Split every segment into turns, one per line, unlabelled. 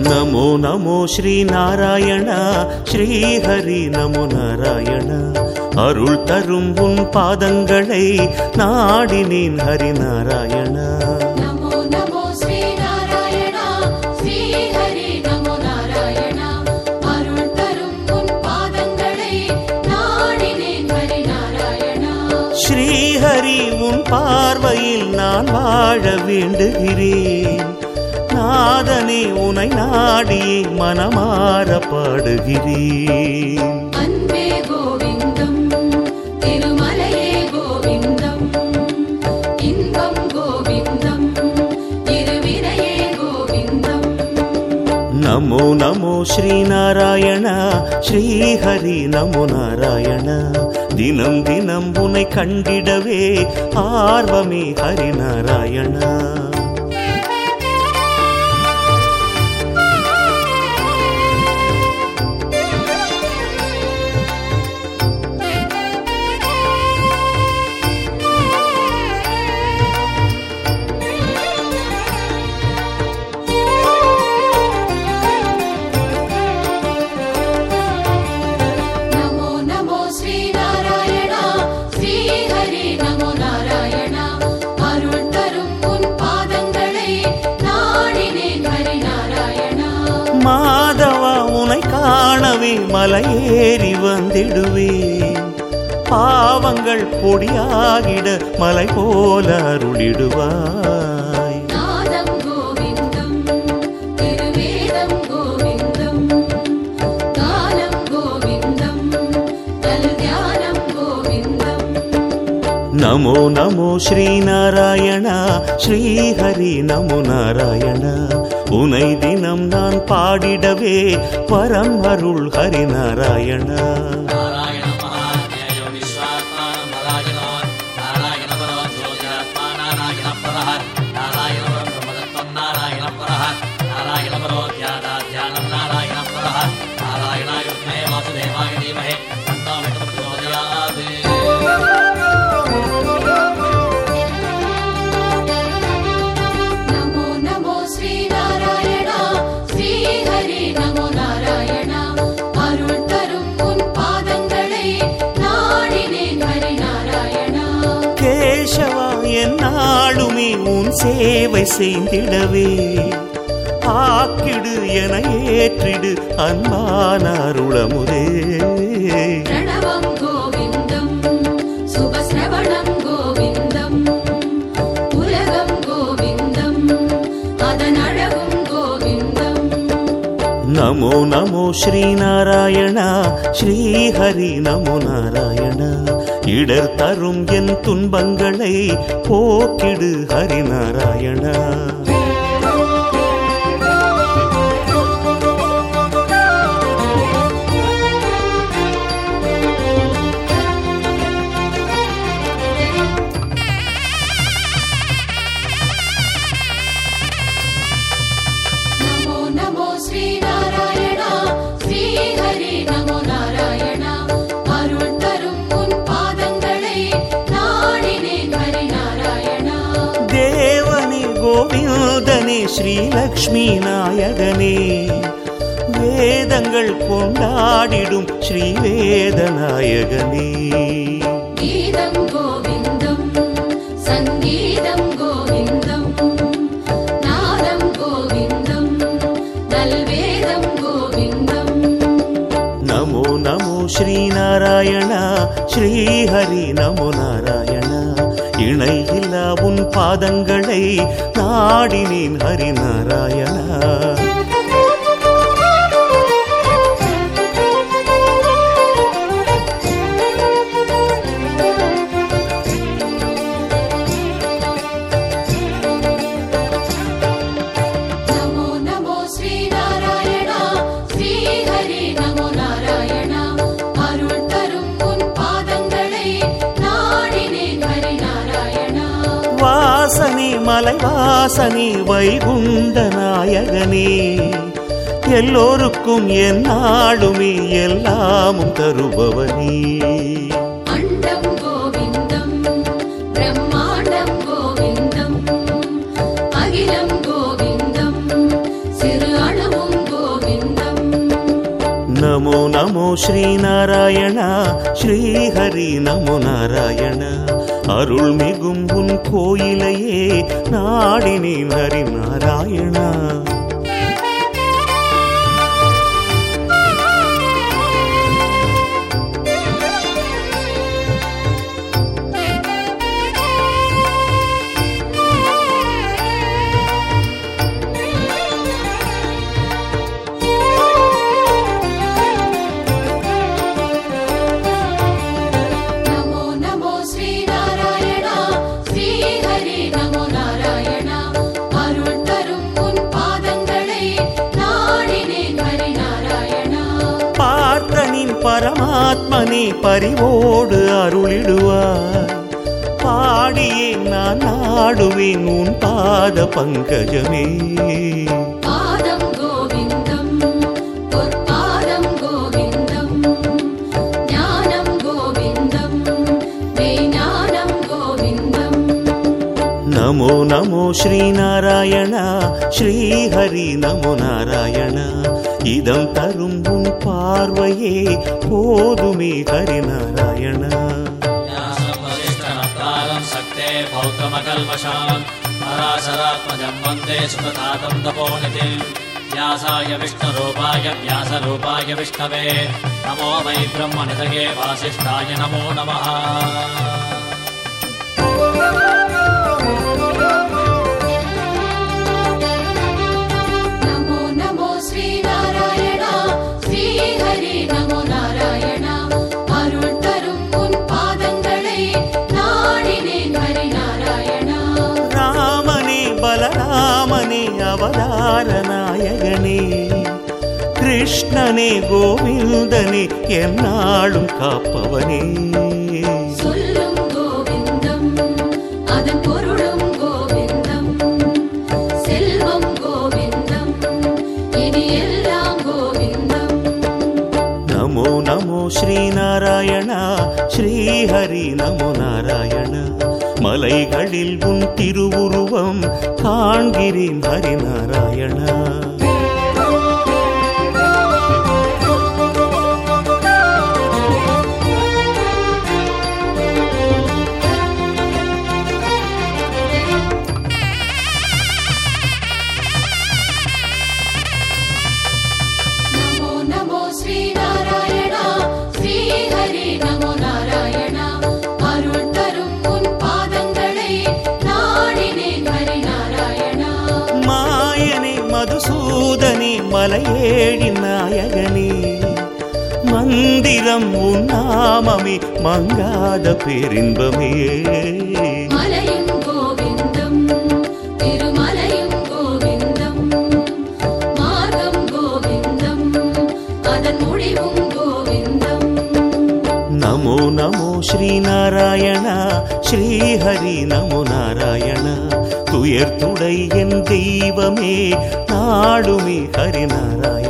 நமோ நமோ ஸ்ரீ நாராயண ஸ்ரீஹரி நமோ நாராயண அருள் தரும் உன் பாதங்களை நாடினேன் ஹரி நாராயணா
நமோ நமோ ஸ்ரீ நாராயணா ஸ்ரீ ஹரி நமோ நாராயணா அருள் தரும் உன் பாதங்களை நாடினேன் ஹரி நாராயணா
ஸ்ரீஹரி உன் பார்வையில் நான் வாழ வேண்டுகிறேன் நாதனே உனை நாடியே மனமாற பாடுகிறேன்
அன்பே கோவிந்தம் திருமலையே கோவிந்தம் இன்பம் கோவிந்தம் இருவினையே கோவிந்தம்
நமோ நமோ ஸ்ரீநாராயண ஸ்ரீஹரி நமோ நாராயண தினம் தினம் உன்னை கண்டிடவே ஆர்வமே ஹரி நாராயணா
நமோ நமோ ஸ்ரீ நாராயணா ஸ்ரீ ஹரி நமோ நாராயணா அருள் தரும் உன் பாதங்களை நாடினேன் ஹரி நாராயணா
மாதவா உனை காணவே மலையேறி வந்திடுவேன் பாவங்கள் பொடியாகிட மலை போல அருளிடுவாய்
நாதம் கோவிந்தம் திருவேதம் கோவிந்தம் காலம் கோவிந்தம் நல் தியானம் கோவிந்தம்
நமோ நமோ ஸ்ரீநாராயண ஸ்ரீஹரி நமோ நாராயண உனை தினம் நான் பாடிடவே பரம் அருள் ஹரி நாராயணா
नारायण महाज्ञेयो विश्वात्मा मरायणो नारायण परो ज्योतिरात्मा नारायण परः नारायण परं ब्रह्मदत्तं नारायण परः नारायण परो ध्यानाध्यानं नारायण परः नारायणाय विद्महे वासुदेवाय धीमहि तन्नो विष्णुः प्रचोदयात्
நமோ நமோ ஸ்ரீ நாராயணா ஸ்ரீ ஹரி நமோ நாராயணா அருள் தரும் உன் பாதங்களை நாடினேன் ஹரி நாராயணா
கேசவா என்னாலுமே உன் சேவை செய்திடவே ஆக்கிடு என ஏற்றிடு அன்பான அருளமுதே
பிரணவம் கோவிந்தம் சுபஸ்ரவணம் கோவிந்தம் உலகம் கோவிந்தம் அதன் அழகும் கோவிந்தம்
நமோ நமோ ஸ்ரீநாராயண ஸ்ரீஹரி நமோ நாராயண இடர் தரும் என் துன்பங்களை போக்கிடு ஹரி நாராயணா
நமோ நமோ ஸ்ரீ நாராயணா ஸ்ரீ ஹரி நமோ நாராயணா அருள் தரும் உன் பாதங்களை நாடினேன் ஹரி நாராயணா
தேவனே கோவிந்தனே ஸ்ரீலக்ஷ்மி நாயகனே வேதங்கள் கொண்டாடிடும் ஸ்ரீவேத நாயகனே
கீதம் கோவிந்தம் சங்கீதம் கோவிந்தம் நாதம் கோவிந்தம் நல்வேதம் கோவிந்தம்
நமோ நமோ ஸ்ரீநாராயண ஸ்ரீஹரி நமோ நாராயண இணையில்லா உன் பாதங்களை நாடினேன் ஹரி நாராயணா
நமோ நமோ ஸ்ரீ நாராயணா ஸ்ரீ ஹரி நமோ நாராயணா அருள் தரும் உன் பாதங்களை நாடினேன் ஹரி நாராயணா
வாசனே மலை வாசனே வைகுண்ட நாயகனே எல்லோருக்கும் என்னாலுமே எல்லாமும் தருபவனே
அண்டம் கோவிந்தம் பிரம்மாண்டம் கோவிந்தம் அகிலம் கோவிந்தம் சிறு அணுவும்
நமோ ஸ்ரீநாராயண ஸ்ரீஹரி நமோ நாராயண அருள் மிகும் உன் கோயிலையே நாடினேன் ஹரி நாராயணா
நமோ நமோ ஸ்ரீநாராயணா ஸ்ரீஹரி நமோ நாராயணா அருள் தரும் உன் பாதங்களை நாடினேன் ஹரி நாராயணா
பார்த்தனின் பரமாத்மனே பரிவோடு அருளிடுவார் பாடியே நான் நாடுவேன் உன் பாத பங்கஜமே
பாதம் கோவிந்தம் பொற்பாதம் கோவிந்தம் ஞானம் கோவிந்தம் மெய்ஞானம் கோவிந்தம்
நமோ நமோ ஸ்ரீநாராயண ஸ்ரீஹரி நமோ நாராயண இதம் தரும் உன் பார்வையே போதுமே ஹரி நாராயண
व्यासं वसिष्ठनप्तारं सक्ते पौत्रमकल्मषाम् पराशरात्मजं वन्दे सुखतातं तपोनिधिं व्यासाय विष्णुरूपाय व्यासरूपाय विष्णवे नमो वै ब्रह्मनिधये वासिष्ठाय नमो नमः
நமோ நமோ ஸ்ரீநாராயணா ஸ்ரீஹரி நமோ நாராயணா அருள் தரும் உன் பாதங்களை நாடினேன் ஹரி நாராயணா
ராமனே பலராமனே அவதார நாயகனே கிருஷ்ணனே கோவிந்தனே என்னாலும் காப்பவனே
சொல்லும் கோவிந்தம் அதன் பொருளும் கோவிந்தம் செல்வம் கோவிந்தம் இனி எல்லாம் கோவிந்தம்
நமோ நமோ ஸ்ரீநாராயண ஸ்ரீஹரி நமோ நாராயண மலைகளில் உன் திருவுருவம் காண்கிறேன் ஹரி நாராயணா
நமோ நமோ ஸ்ரீநாராயணா ஸ்ரீஹரி நமோ நாராயணா அருள் தரும் உன் பாதங்களை நாடினேன் ஹரி நாராயணா
மாயனே மதுசூதனே மலையேழி நாயகனே மந்திரம் உன் நாமமே மங்காத பேரின்பமே
மலையும் கோவிந்தம் திருமலையும் கோவிந்தம் மார்க்கம் கோவிந்தம் அதன் முடிவும் கோவிந்தம்
நமோ நமோ ஸ்ரீநாராயண ஸ்ரீஹரி நமோ நாராயண துயர் துடை என் தெய்வமே நாடுமே ஹரி நாராயண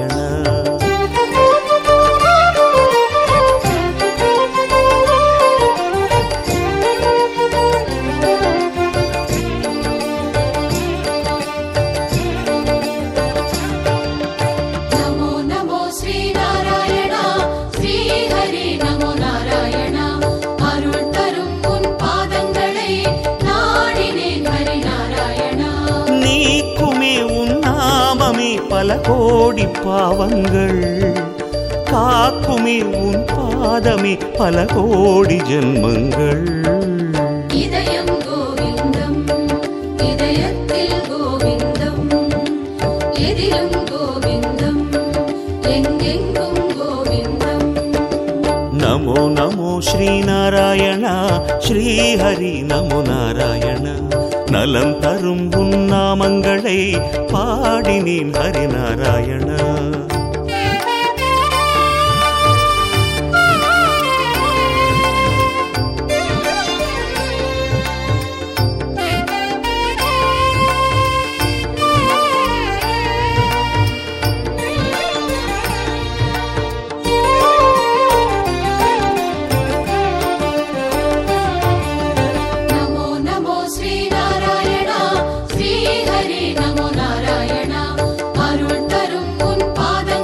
நமோ நமோ ஸ்ரீநாராயணா ஸ்ரீஹரி நமோ நாராயணா அருள் தரும் உன் பாதங்களை நாடினேன் ஹரி நாராயணா
நீக்குமே உன் நாமமே பல கோடி பாவங்கள் காக்குமே உன் பாதமே பல கோடி ஜென்மங்கள்
இதயம் கோவிந்தம் இதயத்தில் கோவிந்தம் எதிலும் கோவிந்தம் எங்கெங்கும் கோவிந்தம்
நமோ நமோ ஸ்ரீநாராயண ஸ்ரீஹரி நமோ நாராயண நலம் தரும் உன் நாமங்களை பாடினேன் ஹரி நாராயணா
நமோ நமோ ஸ்ரீநாராயணா ஸ்ரீஹரி நமோ நாராயணா அருள் தரும் உன் பாத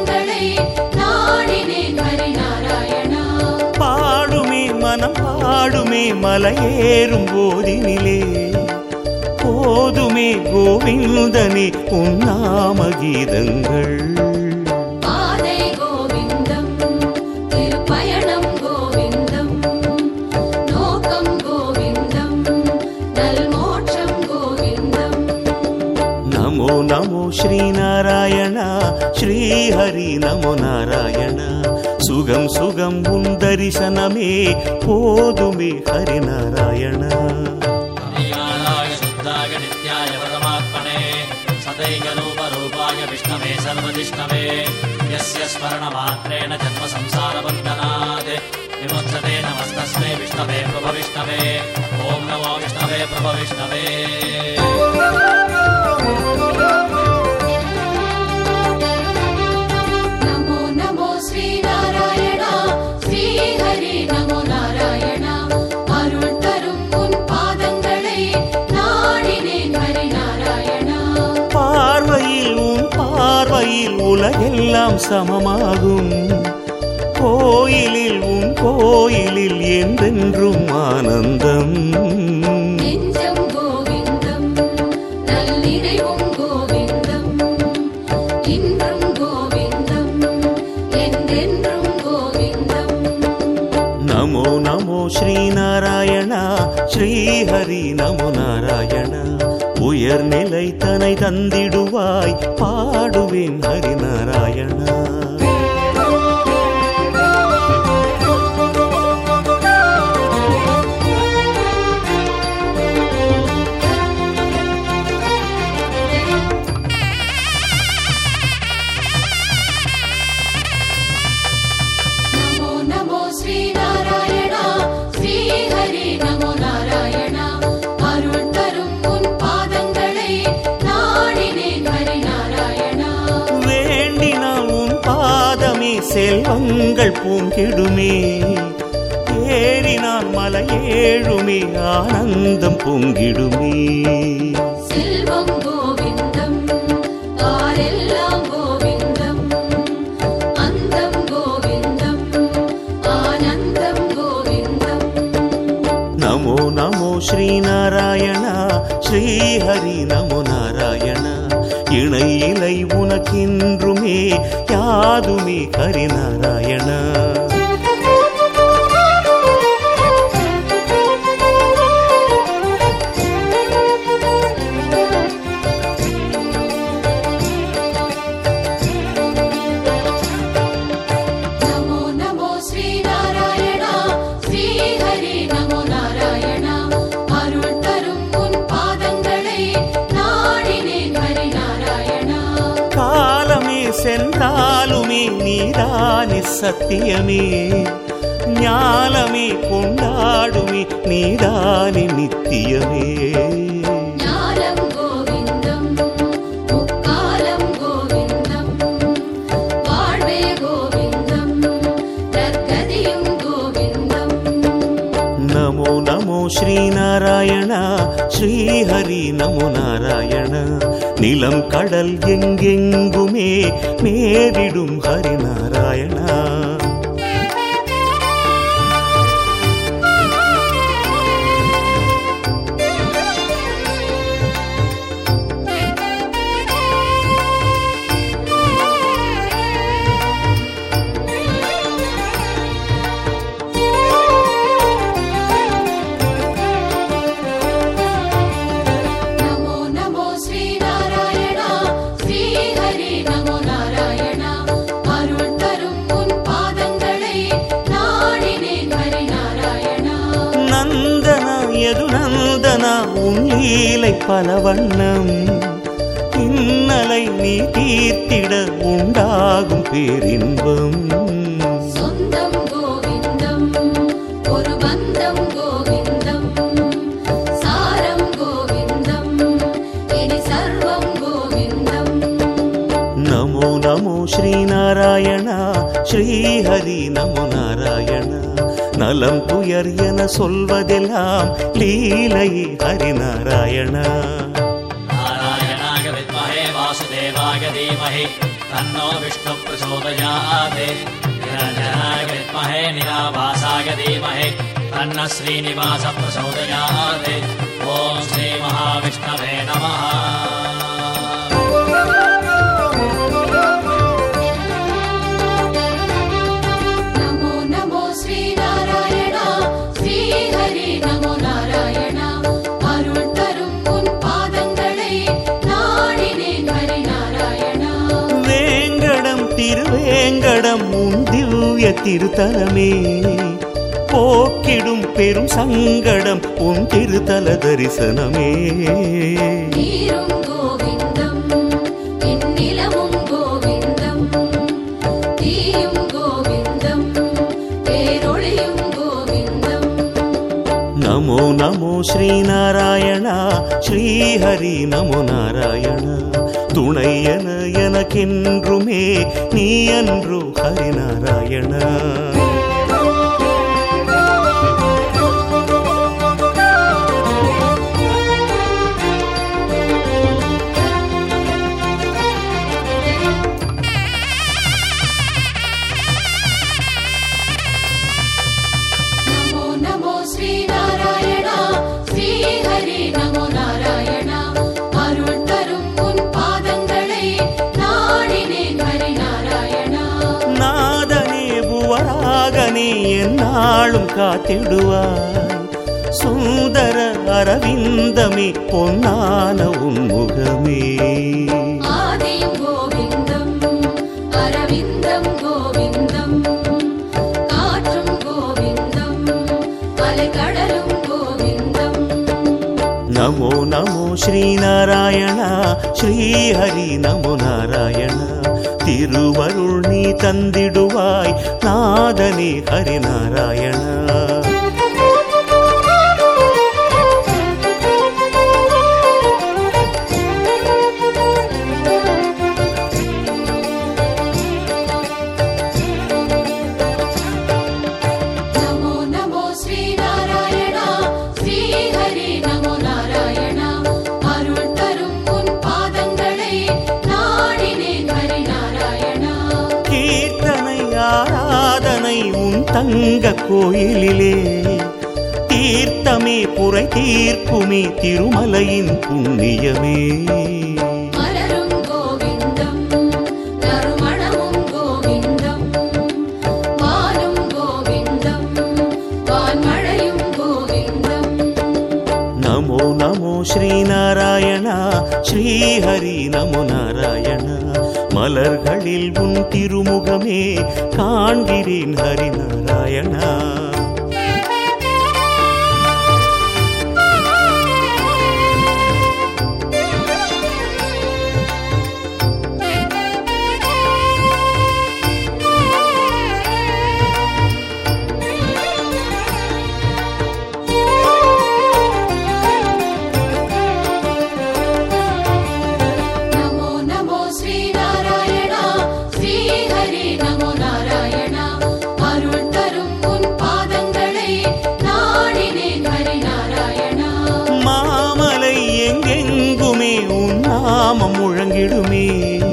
மலையேறும் போதினிலே போதுமே கோவிந்தனே உன்னாம கீதங்கள்
பாதை கோவிந்தம் திருப்பயணம் கோவிந்தம் நோக்கம் கோவிந்தம் நல்மோட்சம் கோவிந்தம்
நமோ நமோ ஸ்ரீநாராயண ஸ்ரீஹரி நமோ நாராயண சுகம் சுகம் உன் தரிசனமே போதுமே ஹரிநாராயண
कल्याणाय शुद्धाय नित्याय परमात्मने सदैकरूपरूपाय विष्णवे सर्वजिष्णवे यस्य स्मरणमात्रेण जन्म संसारबन्धनात् विमुच्यते नमस्तस्मै विष्णवे प्रभविष्णवे ॐ नमो विष्णवे प्रभविष्णवे
நமோ நமோ ஸ்ரீநாராயணா ஸ்ரீஹரி நமோ நாராயணா அருள் தரும் உன் பாதங்களை நாடினேன் ஹரி நாராயணா
பார்வையில் உன் பார்வையில் உலகெல்லாம் சமமாகும் கோயிலில் உன் கோயிலில் என்றென்றும் ஆனந்தம்
நெஞ்சம் கோவிந்தம் நல்லிறைவும் கோவிந்தம் இன்றும் கோவிந்தம் என்றென்றும் கோவிந்தம்
நமோ நமோ ஸ்ரீநாராயண ஸ்ரீஹரி நமோ நாராயண உயர்நிலை தனை தந்திடுவாய் பாடுவேன் ஹரிநாராயணா
நமோ நமோ ஸ்ரீநாராயணா ஸ்ரீஹரி நமோ நாராயணா அருள் தரும் உன் பாதங்களை நாடினேன் ஹரி நாராயணா
வேண்டினால் உன் பாதமே செல்வங்கள் பூங்கிடுமே ஏறினால் மலையேழுமே ஆனந்தம் பொங்கிடுமே
செல்வம் கோவிந்தம் ஆரெல்லாம் கோவிந்தம் அந்தம் கோவிந்தம் ஆனந்தம் கோவிந்தம்
நமோ நமோ ஸ்ரீநாராயண ஸ்ரீஹரி நமோ நாராயண இணை இலை உனக்கின்றுமே யாதுமே ஹரிநாராயண
நமோ நமோ ஸ்ரீநாராயணா ஸ்ரீஹரி நமோ நாராயணா அருள் தரும் உன் பாதங்களை நாடினேன் ஹரி நாராயணா
காலமே சென்றாலுமே நீதானி சத்தியமே ஞாலமே கொண்டாடுமே நீதானி நித்தியமே
ஞானம் கோவிந்தம் முக்காலம் கோவிந்தம் வாழ்வே கோவிந்தம் நற்கதியும் கோவிந்தம்
நமோ நமோ ஸ்ரீநாராயண ஸ்ரீஹரி நமோ நாராயண நிலம் கடல் எங்கெங்குமே மேவிடும் ஹரிநாராயணா
நமோ நமோ ஸ்ரீநாராயணா ஸ்ரீஹரி நமோ நாராயணா அருள் தரும் உன் பாதங்களை நாடினேன் ஹரி நாராயணா
நந்தனா எது நந்தனா உன் லீலை பல வண்ணம் இன்னலை நீ தீர்த்திட உண்டாகும் பேரின்பம்
சொந்தம் கோவிந்தம் ஒரு பந்தம் கோவிந்தம் சாரம் கோவிந்தம் இனி சர்வம் கோவிந்தம்
நமோ நமோ ஸ்ரீநாராயண ஸ்ரீஹரி நமோ நாராயண நலம் துயர் என சொல்வதெல்லாம் லீலை ஹரிநாராயணா
नारायणाय विद्महे वासुदेवाय धीमहि तन्नो विष्णु प्रचोदयात् निरञ्जनाय विद्महे निराभासाय धीमहि तन्न श्रीनिवास प्रचोदयात् ॐ श्रीमहाविष्णवे नमः
நமோ நமோ ஸ்ரீ நாராயணா ஸ்ரீ ஹரி நமோ நாராயணா அருள் தரும் உன் பாதங்களை நாடினேன் ஹரி நாராயணா
வேங்கடம் திருவேங்கடம் உன் திவ்ய திருத்தலமே போக்கிடும் பெரும் சங்கடம் உன் திருத்தல தரிசனமே
நீரும் கோவிந்தம் என் நிலமும் கோவிந்தம் தீயும் கோவிந்தம் பேரொளியும் கோவிந்தம்
நமோ நமோ ஸ்ரீநாராயணா ஸ்ரீஹரி நமோ நாராயண துணை என எனக்கென்றுமே நீ அன்று ஹரிநாராயணா
நமோ நமோ ஸ்ரீ நாராயணா ஸ்ரீ ஹரி நமோ நாராயணா அருள் தரும் உன் பாதங்களை நாடினேன் ஹரி நாராயணா
நாதனே புவராகனே என்னாலும் காத்திடுவாய் சுந்தர அரவிந்தமே பொன்னான உன்முகமே
ஆதியும் கோவிந்தம் அரவிந்தம் கோவிந்தம் காற்றும் கோவிந்தம் அலைக்கடலும் கோவிந்தம்
நமோ நமோ ஸ்ரீநாராயணா ஸ்ரீஹரி நமோ நாராயண திருவருள் நீ தந்திடுவாய் நாதனே ஹரிநாராயணா
நமோ நமோ ஸ்ரீ நாராயணா ஸ்ரீ ஹரி நமோ நாராயணா அருள் தரும் உன் பாதங்களை நாடினேன் ஹரி நாராயணா
கீர்த்தனை ஆராதனை உன் தங்க கோயிலிலே தீர்த்தமே புரை தீர்க்குமே திருமலையின் புண்ணியமே
மலரும் கோவிந்தம் நறுமணமும் கோவிந்தம் வானும் கோவிந்தம் வான்மழையும் கோவிந்தம்
நமோ நமோ ஸ்ரீநாராயணா ஸ்ரீஹரி நமோ நாராயண மலர்களில் உன் திருமுகமே காண்கிறேன் ஹரிநாராயணா
நமோ நமோ ஸ்ரீ நாராயணா ஸ்ரீ ஹரி நமோ நாராயணா அருள் தரும் உன் பாதங்களை நாடினேன் ஹரி நாராயணா
மாமலை எங்கெங்குமே உன் நாமம் முழங்கிடுமே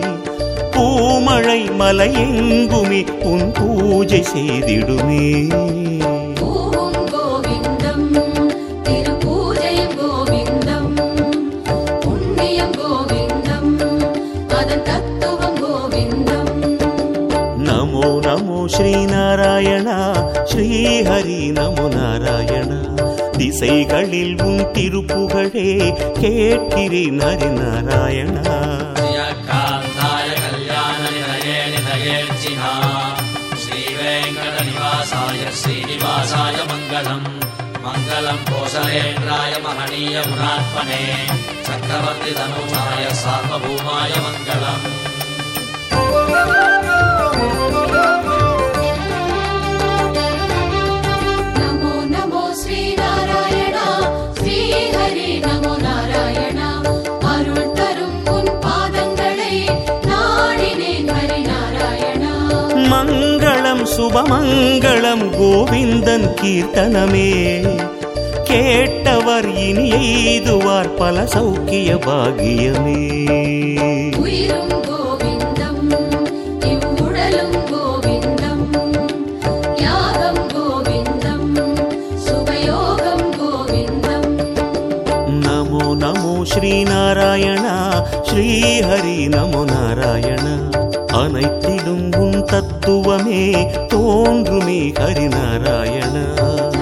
பூமழை மலை எங்குமே உன் பூஜை செய்திடுமே
பூவும் கோவிந்தம் திருப்பூஜையும் கோவிந்தம் புண்ணியம் கோவிந்தம் அதன் தத்துவம் கோவிந்தம்
நமோ நமோ ஸ்ரீநாராயணா ஸ்ரீஹரி நமோ நாராயண திசைகளில் உன் திருப்புகழே கேட்கிறேன் ஹரிநாராயணா
श्रियकान्ताय कल्याणनिधये निधयेर्चिना श्रीवेङ्कटनिवासाय श्रीनिवासाय मङ्गलम् मङ्गलम् कोसलेन्द्राय महनीय गुणात्मने चक्रवर्तितनूजाय सार्वभौमाय मङ्गलम्
நமோ நமோ ஸ்ரீ நாராயணா ஸ்ரீ ஹரி நமோ நாராயணா அருள் தரும் உன் பாதங்களை நாடினேன் ஹரி நாராயணா
மங்களம் சுபமங்களம் கோவிந்தன் கீர்த்தனமே கேட்டவர் இனி எய்துவார் பல சௌக்கிய பாகியமே
உயிரும் கோவிந்தம் இவ்வுடலும் கோவிந்தம் யாகம் கோவிந்தம்
நாராயணா ஸ்ரீஹரி நமோ நாராயணா அனைத்திலும் உன் தத்துவமே தோன்றுமே ஹரி நாராயணா